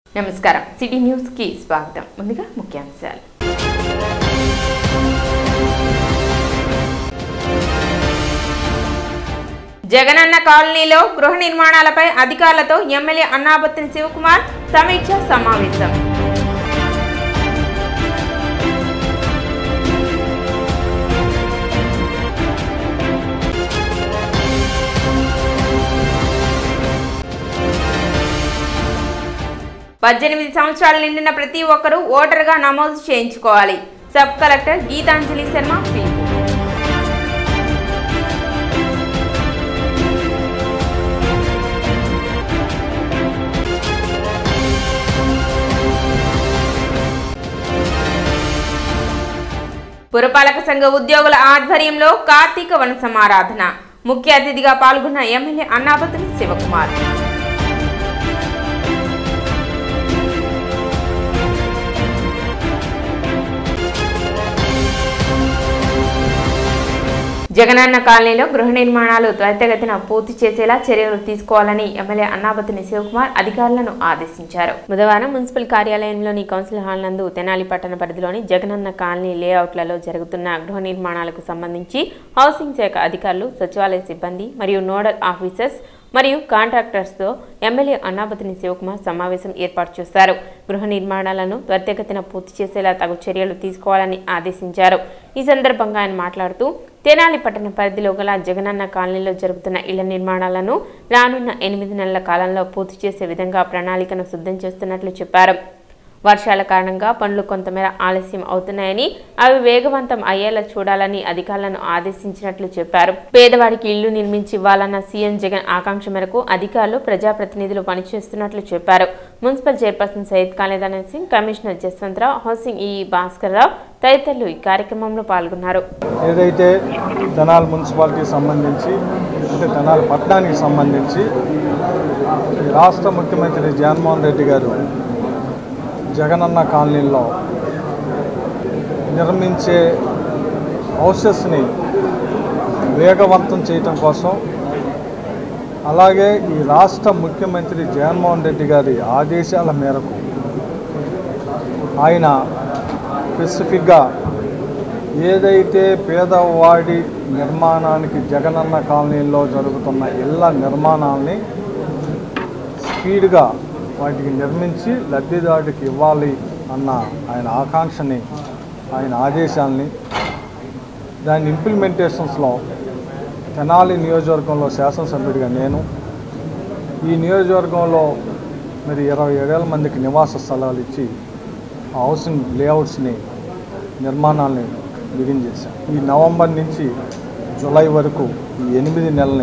నమస్కారం city news కి స్వాగతం ముందుగా ముఖ్యాంశాలు జగనన్న కాలనీలో గృహ నిర్మాణాలపై అధికారులతో ఎమ్మెల్యే అన్నాబత్తిని శివకుమార్ సమీక్ష సమావేశం పద్దెనిమిది సంవత్సరాలు నిండిన ప్రతి ఒక్కరూ ఓటరుగా నమోదు చేయించుకోవాలి సబ్ కలెక్టర్ గీతాంజలి శర్మ పిలుపు పురపాలక సంఘ ఉద్యోగుల ఆధ్వర్యంలో కార్తీక వన సమారాధన ముఖ్య అతిథిగా పాల్గొన్న ఎమ్మెల్యే అన్నాబతుని శివకుమార్ జగనన్న కాలనీలో గృహ నిర్మాణాలు త్వరితగతిన పూర్తి చేసేలా చర్యలు తీసుకోవాలని ఎమ్మెల్యే అన్నాబతిని శివకుమార్ అధికారులను ఆదేశించారు బుధవారం మున్సిపల్ కార్యాలయంలోని కౌన్సిల్ హాల్ నందు తెనాలి పట్టణ పరిధిలోని జగనన్న కాలనీ లేఅవుట్లలో జరుగుతున్న గృహ నిర్మాణాలకు సంబంధించి హౌసింగ్ శాఖ అధికారులు సచివాలయ సిబ్బంది మరియు నోడల్ ఆఫీసర్స్ మరియు కాంట్రాక్టర్స్తో ఎమ్మెల్యే అన్నాబతిని శివకుమార్ సమావేశం ఏర్పాటు చేశారు గృహ నిర్మాణాలను త్వరితగతిన పూర్తి చేసేలా తగు చర్యలు తీసుకోవాలని ఆదేశించారు ఈ సందర్భంగా ఆయన మాట్లాడుతూ తెనాలి పట్టణ పరిధిలో గల జగనన్న కాలనీలో జరుగుతున్న ఇళ్ల నిర్మాణాలను రానున్న ఎనిమిది నెలల కాలంలో పూర్తి చేసే విధంగా ప్రణాళికను సిద్ధం చేస్తున్నట్లు చెప్పారు వర్షాల కారణంగా పనులు కొంతమేర ఆలస్యం అవుతున్నాయని అవి వేగవంతం అయ్యేలా చూడాలని అధికారులను ఆదేశించినట్లు చెప్పారు పేదవాడికి ఇళ్లు నిర్మించి ఇవ్వాలన్న సీఎం జగన్ ఆకాంక్ష మేరకు అధికారులు ప్రజాప్రతినిధులు పనిచేస్తున్నట్లు చెప్పారు municipal chairperson Syed Khalidana Singh commissioner Jaswanthrao housing E Bhaskar రావు తదితరులు ఈ కార్యక్రమంలో పాల్గొన్నారు ఏదైతే తెనాలి మున్సిపాలిటీకి సంబంధించి అంటే తెనాలి పట్టణానికి సంబంధించి ఈ రాష్ట్ర ముఖ్యమంత్రి జగన్మోహన్ రెడ్డి గారు జగనన్న కాలనీలో నిర్మించే హౌసెస్ని వేగవంతం చేయటం కోసం అలాగే ఈ రాష్ట్ర ముఖ్యమంత్రి జగన్మోహన్ రెడ్డి గారి ఆదేశాల మేరకు ఆయన స్పెసిఫిక్గా ఏదైతే పేదవాడి నిర్మాణానికి జగనన్న కాలనీలో జరుగుతున్న ఇళ్ల నిర్మాణాలని స్పీడ్గా వాటికి నిర్మించి లబ్ధిదారుడికి ఇవ్వాలి అన్న ఆయన ఆకాంక్షని ఆయన ఆదేశాలని దాని ఇంప్లిమెంటేషన్స్లో తెనాలి నియోజకవర్గంలో శాసనసభ్యుడిగా నేను ఈ నియోజకవర్గంలో మరి ఇరవై ఏడేళ్ళ మందికి నివాస స్థలాలు ఇచ్చి ఆ హౌసింగ్ లేఅవుట్స్ని నిర్మాణాలని బిగిన్ చేశాం ఈ నవంబర్ నుంచి జూలై వరకు ఈ ఎనిమిది నెలల్ని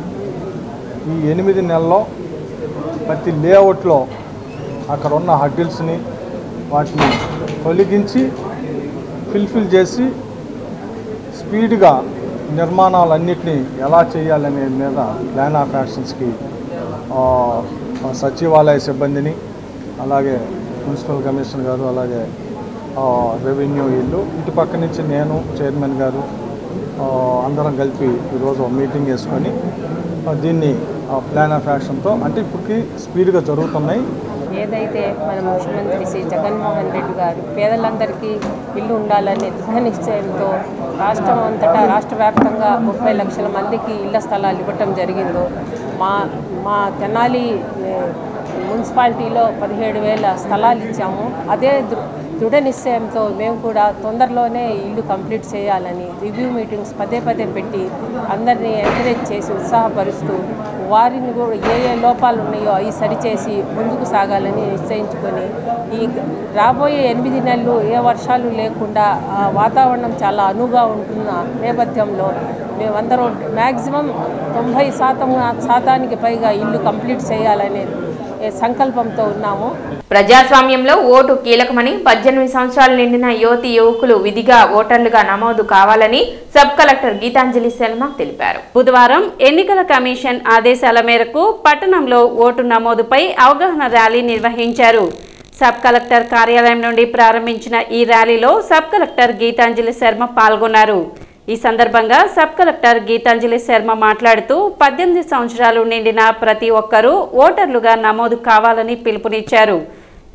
ఈ ఎనిమిది నెలల్లో ప్రతి లేఅవుట్లో అక్కడ ఉన్న హడ్డిల్స్ని వాటిని తొలగించి ఫిల్ఫిల్ చేసి స్పీడ్గా నిర్మాణాలన్నింటినీ ఎలా చేయాలనే మీద ప్లాన్ ఆఫ్ యాక్షన్స్కి ఆ, ఆ సచివాలయ సిబ్బందిని అలాగే మున్సిపల్ కమిషనర్ గారు అలాగే ఆ, రెవెన్యూ ఇల్లు ఇటు పక్క నుంచి నేను చైర్మన్ గారు ఆ, అందరం కలిపి ఈరోజు ఒక మీటింగ్ వేసుకొని ఆ, దీన్ని ఆ, ప్లాన్ ఆఫ్ యాక్షన్తో అంటే ఇప్పటికి స్పీడ్గా జరుగుతున్నాయి ఏదైతే మన ముఖ్యమంత్రి శ్రీ జగన్మోహన్ రెడ్డి గారు పేదలందరికీ ఇల్లు ఉండాలనే దృఢ నిశ్చయంతో రాష్ట్రం అంతటా రాష్ట్ర వ్యాప్తంగా ముప్పై లక్షల మందికి ఇళ్ల స్థలాలు ఇవ్వటం జరిగిందో మా మా తెనాలి ఏ, మున్సిపాలిటీలో పదిహేడు వేల స్థలాలు ఇచ్చాము అదే దృ దృఢ నిశ్చయంతో మేము కూడా తొందరలోనే ఇల్లు కంప్లీట్ చేయాలని రివ్యూ మీటింగ్స్ పదే పదే పెట్టి అందరినీ ఎంకరేజ్ చేసి ఉత్సాహపరుస్తూ వారిని కూడా ఏ ఏ లోపాలు ఉన్నాయో అవి సరిచేసి ముందుకు సాగాలని నిశ్చయించుకొని ఈ రాబోయే ఎనిమిది నెలలు ఏ వర్షాలు లేకుండా ఆ వాతావరణం చాలా అనువుగా ఉంటున్న నేపథ్యంలో మేమందరం మ్యాక్సిమం తొంభై శాతం శాతానికి పైగా ఇల్లు కంప్లీట్ చేయాలనే ఏ సంకల్పంతో ఉన్నాము ప్రజాస్వామ్యంలో ఓటు కీలకమని పద్దెనిమిది సంవత్సరాలు నిండిన యువతి యువకులు విధిగా ఓటర్లుగా నమోదు కావాలని సబ్ కలెక్టర్ గీతాంజలి శర్మ తెలిపారు బుధవారం ఎన్నికల కమిషన్ ఆదేశాల మేరకు పట్టణంలో ఓటు నమోదుపై అవగాహన ర్యాలీ నిర్వహించారు సబ్ కలెక్టర్ కార్యాలయం నుండి ప్రారంభించిన ఈ ర్యాలీలో సబ్ కలెక్టర్ గీతాంజలి శర్మ పాల్గొన్నారు ఈ సందర్భంగా సబ్ కలెక్టర్ గీతాంజలి శర్మ మాట్లాడుతూ పద్దెనిమిది సంవత్సరాలు నిండిన ప్రతి ఒక్కరూ ఓటర్లుగా నమోదు కావాలని పిలుపునిచ్చారు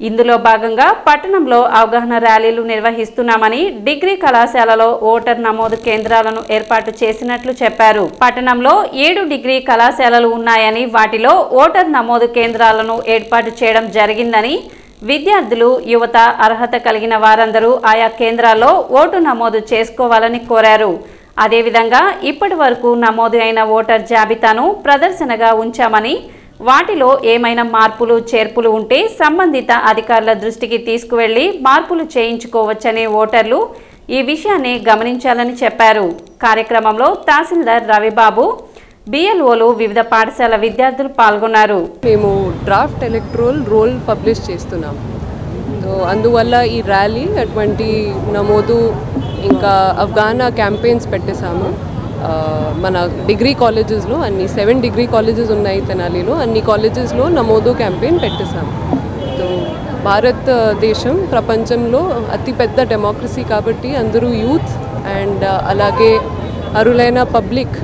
ఇందులో భాగంగా పట్టణంలో అవగాహన ర్యాలీలు నిర్వహిస్తున్నామని డిగ్రీ కళాశాలలో ఓటర్ నమోదు కేంద్రాలను ఏర్పాటు చేసినట్లు చెప్పారు పట్టణంలో ఏడు డిగ్రీ కళాశాలలు ఉన్నాయని వాటిలో ఓటర్ నమోదు కేంద్రాలను ఏర్పాటు చేయడం జరిగిందని విద్యార్థులు యువత అర్హత కలిగిన వారందరూ ఆయా కేంద్రాల్లో ఓటు నమోదు చేసుకోవాలని కోరారు అదేవిధంగా ఇప్పటి వరకు నమోదు అయిన ఓటర్ జాబితాను ప్రదర్శనగా ఉంచామని వాటిలో ఏమైనా మార్పులు చేర్పులు ఉంటే సంబంధిత అధికారుల దృష్టికి తీసుకువెళ్లి మార్పులు చేయించుకోవచ్చని ఓటర్లు ఈ విషయాన్ని గమనించాలని చెప్పారు కార్యక్రమంలో తహసీల్దార్ రవిబాబు బిఎల్ఓలు వివిధ పాఠశాల విద్యార్థులు పాల్గొన్నారు మేము డ్రాఫ్ట్ ఎలక్ట్రోల్ రోల్ పబ్లిష్ చేస్తున్నాం సో అందువల్ల ఈ ర్యాలీ అటువంటి నమోదు ఇంకా అఫ్ఘానా క్యాంపెయిన్స్ పెట్టేశాము ఆ, మన డిగ్రీ కాలేజెస్లో అన్ని సెవెన్ డిగ్రీ కాలేజెస్ ఉన్నాయి తెనాలిలో అన్ని కాలేజెస్లో నమోదు క్యాంపెయిన్ పెట్టేశాము సో భారతదేశం ప్రపంచంలో అతిపెద్ద డెమోక్రసీ కాబట్టి అందరూ యూత్ అండ్ అలాగే అరులైన పబ్లిక్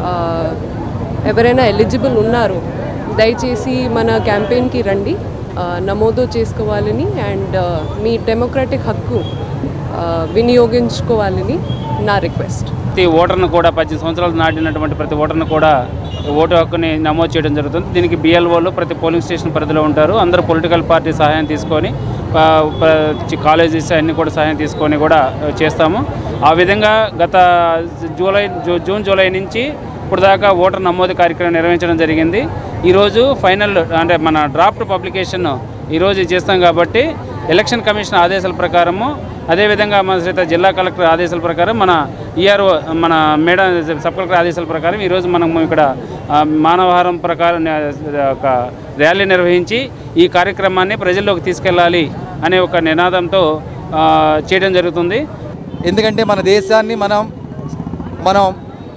ఎవరైనా ఎలిజిబుల్ ఉన్నారు దయచేసి మన క్యాంపెయిన్కి రండి ఆ, నమోదు చేసుకోవాలని అండ్ మీ డెమోక్రాటిక్ హక్కు ఆ, వినియోగించుకోవాలని నా రిక్వెస్ట్ ప్రతి ఓటర్ను కూడా పద్దెనిమిది సంవత్సరాలు దాటినటువంటి ప్రతి ఓటర్ను కూడా ఓటు హక్కుని నమోదు చేయడం జరుగుతుంది దీనికి బిఎల్ఓలు ప్రతి పోలింగ్ స్టేషన్ పరిధిలో ఉంటారు అందరూ పొలిటికల్ పార్టీ సహాయం తీసుకొని ఆ, ప్ర- కాలేజెస్ అన్ని కూడా సహాయం తీసుకొని కూడా ఆ, చేస్తాము ఆ విధంగా గత జూలై జూ- జూన్ జూలై నుంచి ఇప్పుడు దాకా ఓటర్ నమోదు కార్యక్రమం నిర్వహించడం జరిగింది ఈరోజు ఫైనల్ అంటే మన డ్రాఫ్ట్ పబ్లికేషన్ ఈరోజు చేస్తాం కాబట్టి ఎలక్షన్ కమిషన్ ఆదేశాల ప్రకారము అదేవిధంగా మన శ్రీత జిల్లా కలెక్టర్ ఆదేశాల ప్రకారం మన ఈఆర్ఓ మన మేడం సబ్ కలెక్టర్ ఆదేశాల ప్రకారం ఈరోజు మనం ఇక్కడ ఆ, మానవహారం ప్రకారం ఆ, ఒక ర్యాలీ నిర్వహించి ఈ కార్యక్రమాన్ని ప్రజల్లోకి తీసుకెళ్ళాలి అనే ఒక నినాదంతో ఆ, చేయడం జరుగుతుంది ఎందుకంటే మన దేశాన్ని మనం మనం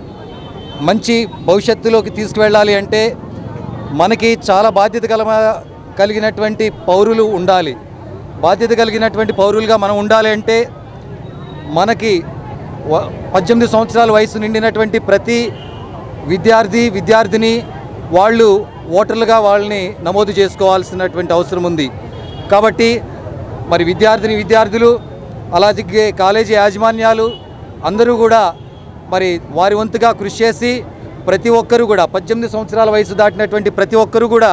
మంచి భవిష్యత్తులోకి తీసుకువెళ్ళాలి అంటే మనకి చాలా బాధ్యత కల కలిగినటువంటి పౌరులు ఉండాలి బాధ్యత కలిగినటువంటి పౌరులుగా మనం ఉండాలి అంటే మనకి వ- పద్దెనిమిది సంవత్సరాల వయసు నిండినటువంటి ప్రతి విద్యార్థి విద్యార్థిని వాళ్ళు ఓటర్లుగా వాళ్ళని నమోదు చేసుకోవాల్సినటువంటి అవసరం ఉంది కాబట్టి మరి విద్యార్థిని విద్యార్థులు అలాగే కాలేజీ యాజమాన్యాలు అందరూ కూడా మరి వారి వంతుగా కృషి చేసి ప్రతి ఒక్కరూ కూడా పద్దెనిమిది సంవత్సరాల వయసు దాటినటువంటి ప్రతి ఒక్కరూ కూడా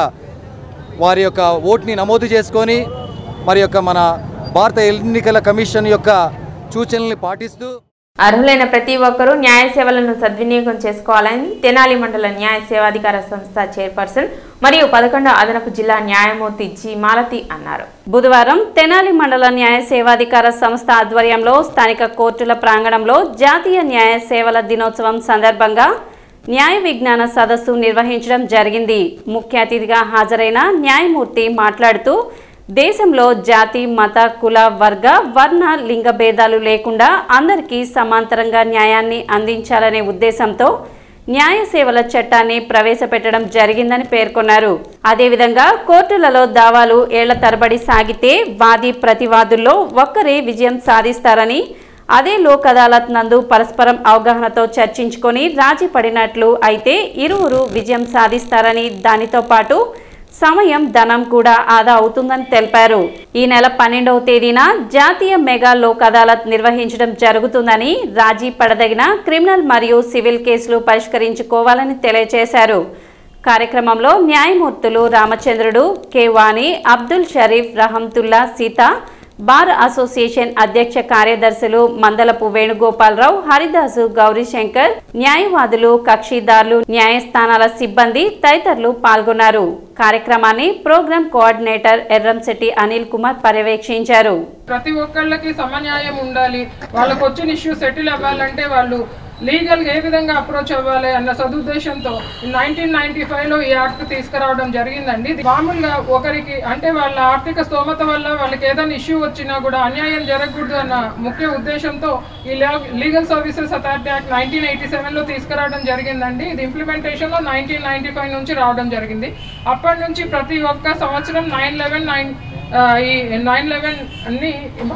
వారి యొక్క ఓటుని నమోదు చేసుకొని మరి యొక్క మన భారత ఎన్నికల కమిషన్ యొక్క సూచనల్ని పాటిస్తూ అర్హులైన ప్రతి ఒక్కరూ న్యాయ సేవలను సద్వినియోగం చేసుకోవాలని తెనాలి మండల న్యాయ సేవాధికార సంస్థ చైర్పర్సన్ మరియు పదకొండవ అదనపు జిల్లా న్యాయమూర్తి జి మాలతి అన్నారు బుధవారం తెనాలి మండల న్యాయ సేవాధికార సంస్థ ఆధ్వర్యంలో స్థానిక కోర్టుల ప్రాంగణంలో జాతీయ న్యాయ సేవల దినోత్సవం సందర్భంగా న్యాయ విజ్ఞాన సదస్సు నిర్వహించడం జరిగింది ముఖ్య అతిథిగా హాజరైన న్యాయమూర్తి మాట్లాడుతూ దేశంలో జాతి మత కుల వర్గ వర్ణ లింగ భేదాలు లేకుండా అందరికీ సమాంతరంగా న్యాయాన్ని అందించాలనే ఉద్దేశంతో న్యాయ సేవల చట్టాన్ని ప్రవేశపెట్టడం జరిగిందని పేర్కొన్నారు అదేవిధంగా కోర్టులలో దావాలు ఏళ్ల తరబడి సాగితే వాది ప్రతివాదుల్లో ఒక్కరే విజయం సాధిస్తారని అదే లోక్ అదాలత్ నందు పరస్పరం అవగాహనతో చర్చించుకొని రాజీ పడినట్లు అయితే ఇరువురు విజయం సాధిస్తారని దానితో పాటు సమయం ధనం కూడా ఆదా అవుతుందని తెలిపారు ఈ నెల పన్నెండవ తేదీన జాతీయ మెగా లోక్ అదాలత్ నిర్వహించడం జరుగుతుందని రాజీ పడదగిన క్రిమినల్ మరియు సివిల్ కేసులు పరిష్కరించుకోవాలని తెలియజేశారు కార్యక్రమంలో న్యాయమూర్తులు Ramachandrudu K Vani Abdul Sharif Rahamtulla Sita bar association అధ్యక్ష కార్యదర్శులు మందలపు వేణుగోపాలరావు హరిదాసు గౌరీశంకర్ న్యాయవాదులు కక్షిదారులు న్యాయస్థానాల సిబ్బంది తదితరులు పాల్గొన్నారు కార్యక్రమాన్ని ప్రోగ్రాం కోఆర్డినేటర్ ఎర్రంశెట్టి అనిల్ కుమార్ పర్యవేక్షించారు ప్రతి ఒక్కళ్ళకి సమన్యాయం ఉండాలి వాళ్ళకి వచ్చిన ఇష్యూ సెటిల్ అవ్వాలంటే వాళ్ళు లీగల్గా ఏ విధంగా అప్రోచ్ అవ్వాలి అన్న సదుద్దేశంతో నైన్టీన్ నైన్టీ ఫైవ్లో ఈ యాక్ట్ తీసుకురావడం జరిగిందండి ఇది మామూలుగా ఒకరికి అంటే వాళ్ళ ఆర్థిక స్తోమత వల్ల వాళ్ళకి ఏదైనా ఇష్యూ వచ్చినా కూడా అన్యాయం జరగకూడదు అన్న ముఖ్య ఉద్దేశంతో ఈ legal services authority act nineteen eighty సెవెన్లో తీసుకురావడం జరిగిందండి ఇది ఇంప్లిమెంటేషన్లో నైన్టీన్ నైన్టీ ఫైవ్ నుంచి రావడం జరిగింది అప్పటి నుంచి ప్రతి ఒక్క సంవత్సరం నైన్ లెవెన్ నైన్ ఈ నైన్ లెవెన్ అన్ని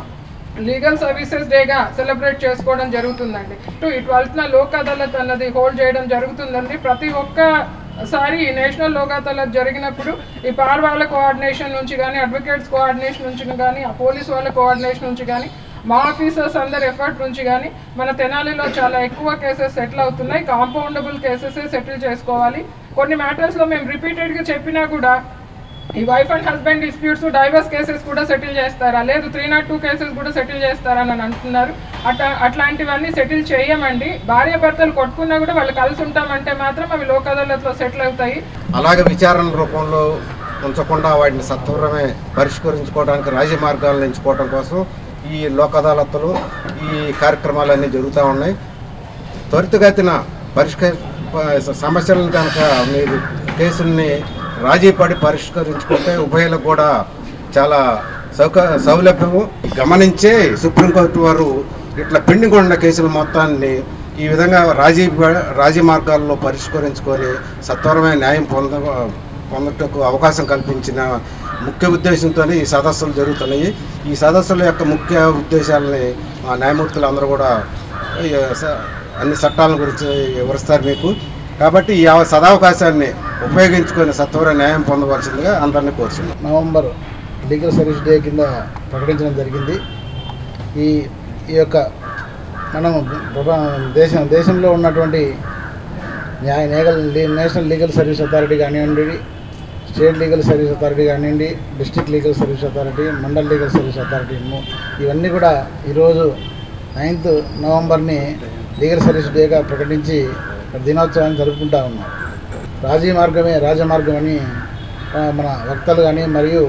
లీగల్ సర్వీసెస్ డేగా సెలబ్రేట్ చేసుకోవడం జరుగుతుందండి టు ఈ ట్వెల్త్న లోక్ అదాలత్ అన్నది హోల్డ్ చేయడం జరుగుతుందండి ప్రతి ఒక్క సారి ఈ నేషనల్ లోక్ అదాలత్ జరిగినప్పుడు ఈ పార్ వాళ్ళ కోఆర్డినేషన్ నుంచి కానీ అడ్వకేట్స్ కోఆర్డినేషన్ నుంచి కానీ ఆ పోలీస్ వాళ్ళ కోఆర్డినేషన్ నుంచి కానీ మా ఆఫీసర్స్ అందరి ఎఫర్ట్ నుంచి కానీ మన తెనాలిలో చాలా ఎక్కువ కేసెస్ సెటిల్ అవుతున్నాయి కాంపౌండబుల్ కేసెస్ సెటిల్ చేసుకోవాలి కొన్ని మ్యాటర్స్లో మేము రిపీటెడ్గా చెప్పినా కూడా ఈ wife and husband disputes divorce cases కూడా సెటిల్ చేస్తారా లేదు త్రీ నాట్ టూ కేసెస్ కూడా సెటిల్ చేస్తారా అని అంటున్నారు అట్లా అట్లాంటివన్నీ సెటిల్ చేయమండి భార్య భర్తలు కొట్టుకున్నా కూడా వాళ్ళు కలిసి ఉంటామంటే మాత్రం అవి లోక్ అదాలత్లో సెటిల్ అవుతాయి అలాగే విచారణ రూపంలో ఉంచకుండా వాటిని సత్వరమే పరిష్కరించుకోవడానికి రాజీ మార్గాలను ఎంచుకోవడం కోసం ఈ లోక్ అదాలత్తులు ఈ కార్యక్రమాలన్నీ జరుగుతూ ఉన్నాయి త్వరితగతిన పరిష్కరి ప- సమస్యలను కనుక మీరు కేసుల్ని రాజీ పడి పరిష్కరించుకుంటే ఉభయలకు కూడా చాలా సౌక సౌలభ్యము గమనించే సుప్రీంకోర్టు వారు ఇట్లా పెండింగ్ ఉన్న కేసుల మొత్తాన్ని ఈ విధంగా రాజీ ప- రాజీ మార్గాల్లో పరిష్కరించుకొని సత్వరమైన న్యాయం పొంద పొందటకు అవకాశం కల్పించిన ముఖ్య ఉద్దేశంతోనే ఈ సదస్సులు జరుగుతున్నాయి ఈ సదస్సుల యొక్క ముఖ్య ఉద్దేశాలని మా న్యాయమూర్తులు అందరూ కూడా ఈ స- అన్ని చట్టాల గురించి వివరిస్తారు మీకు కాబట్టి ఈ అవ- సదావకాశాన్ని ఉపయోగించుకొని సత్వర న్యాయం పొందవలసిందిగా అందరినీ కోరుచున్నాం నవంబర్ లీగల్ సర్వీస్ డే కింద ప్రకటించడం జరిగింది ఈ ఈ యొక్క మనం ప్రప- దేశం దేశంలో ఉన్నటువంటి న్యాయ నేగల్ నేషనల్ లీగల్ సర్వీస్ అథారిటీ కానివ్వండి స్టేట్ లీగల్ సర్వీస్ అథారిటీ కానివ్వండి district legal service authority mandal legal service authority ము- ఇవన్నీ కూడా ఈరోజు నైన్త్ నవంబర్ని లీగల్ సర్వీస్ డేగా ప్రకటించి దినోత్సవాన్ని జరుపుకుంటా ఉన్నాం రాజీ మార్గమే రాజమార్గం అని ఆ, మన వక్తలు కానీ మరియు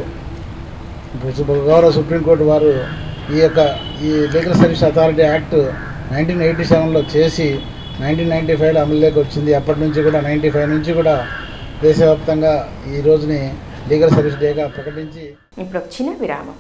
సు- గౌరవ సుప్రీంకోర్టు వారు ఈ యొక్క ఈ legal service authority act nineteen eighty సెవెన్లో చేసి నైన్టీన్ నైంటీ ఫైవ్లో అమలులోకి వచ్చింది అప్పటి నుంచి కూడా నైంటీ ఫైవ్ నుంచి కూడా దేశవ్యాప్తంగా ఈ రోజుని లీగల్ సర్వీస్ డేగా ప్రకటించి ఇప్పుడు ఒక చిన్న విరామం